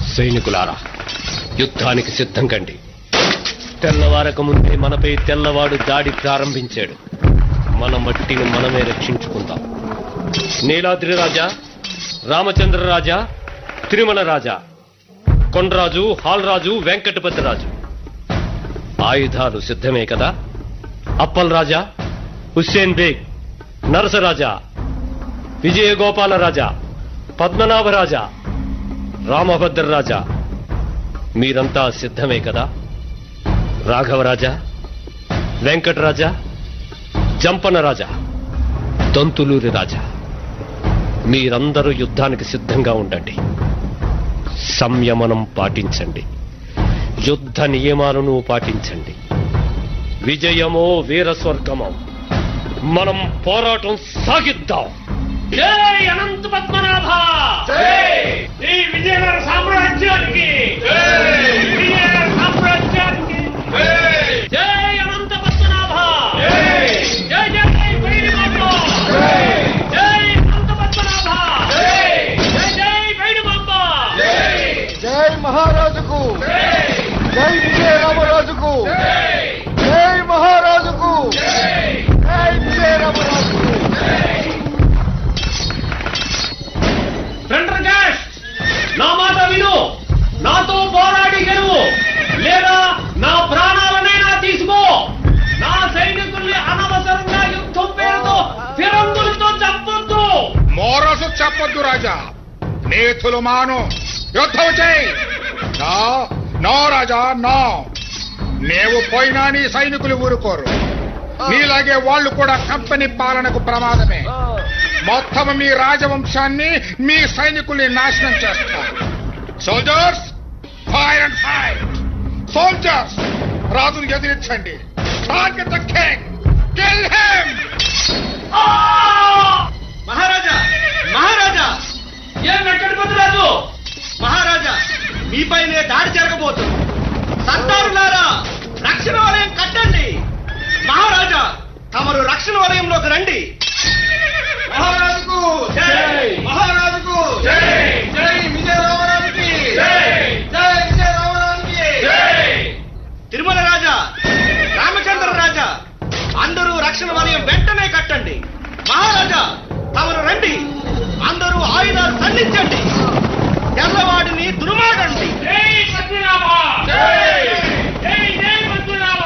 సైనికులారా యుద్ధానికి సిద్ధం కండి తెల్లవారక ముందే మనపై తెల్లవాడు దాడి ప్రారంభించాడు మన మట్టిని మనమే రక్షించుకుందాం నీలాద్రి రాజా రామచంద్ర రాజా తిరుమల రాజా కొండరాజు హాల్రాజు వెంకటపతి రాజు ఆయుధాలు సిద్ధమే కదా అప్పల్ రాజా హుస్సేన్ బేగ్ నరసరాజా విజయగోపాల రాజా పద్మనాభ రాజా రామభద్ర రాజా మీరంతా సిద్ధమే కదా రాఘవరాజా వెంకటరాజా జంపన రాజా దంతులూరి రాజా మీరందరూ యుద్ధానికి సిద్ధంగా ఉండండి సంయమనం పాటించండి యుద్ధ నియమాలను పాటించండి విజయమో వీరస్వర్గమో మనం పోరాటం సాగిద్దాం జై అనంత పద్మనాభ ఈ విజయనగర సామ్రాజ్యానికి విజయనగర సామ్రాజ్యానికి జై అనంత పద్మనాభ జై జై భైరవాంబ జై అనంత పద్మనాభ జై జై భైరవాంబ జై మహారాజుకు జై విజయ రామరాజుకు జై మహారాజుకు జై విజయ రామరాజుకు ప్రెండర్గాష్ నా మాట విను నాతో పోరాడి గెలువు లేదా నా ప్రాణాలనైనా తీసుకో నా సైనికుల్ని అనవసరంగా యుద్ధం పేరుతో ఫిరంగులతో చంపొద్దు మోరసు చెప్పొద్దు రాజా నేతులు మాను యుద్ధం చేయి నా నో రాజా నో నీవు పోయినా నీ సైనికులు ఊరుకోరు నీలాగే వాళ్ళు కూడా కంపెనీ పాలనకు ప్రమాదమే మొత్తం మీ రాజవంశాన్ని మీ సైనికుల్ని నాశనం చేస్తారు soldiers fire and fight soldiers రాజును ఎదిరించండి target the king kill him maharaja maharaja ఏం వెంకటపతి రాజు మహారాజా మీపైనే దాడి జరగబోతుంది సర్దారులారా రక్షణ వలయం కట్టండి మహారాజా తమరు రక్షణ వలయంలోకి రండి మహారాజుకు జై! మహారాజుకు జై! జై విజయ రామరాజుకి జై! జై విజయ రామరాజుకి తిరుమల రాజా రామచంద్ర రాజా అందరూ రక్షణ వలయం వెంటనే కట్టండి మహారాజా తమరు రండి అందరూ ఆయుధాలు సంధించండి తెల్లవాడిని దుర్మాడండి జై పద్మనాభ జై జై జై పద్మనాభ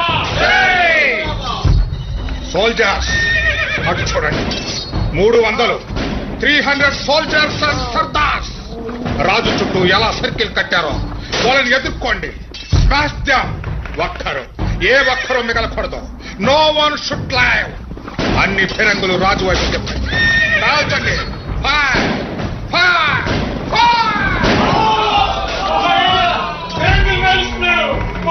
సోల్జర్స్ అటు చూడండి మూడు వందలు three hundred soldiers and sardars రాజు చుట్టూ ఎలా సర్కిల్ కట్టారో వాళ్ళని ఎదుర్కోండి స్మాష్ డామ్ ఒక్కరు ఏ ఒక్కరు మిగలకూడదు నో వన్ షుడ్ లైవ్ అన్ని ఫిరంగులు రాజు వైపు చెప్పండి కాల్చండి ఫైర్ ఫైర్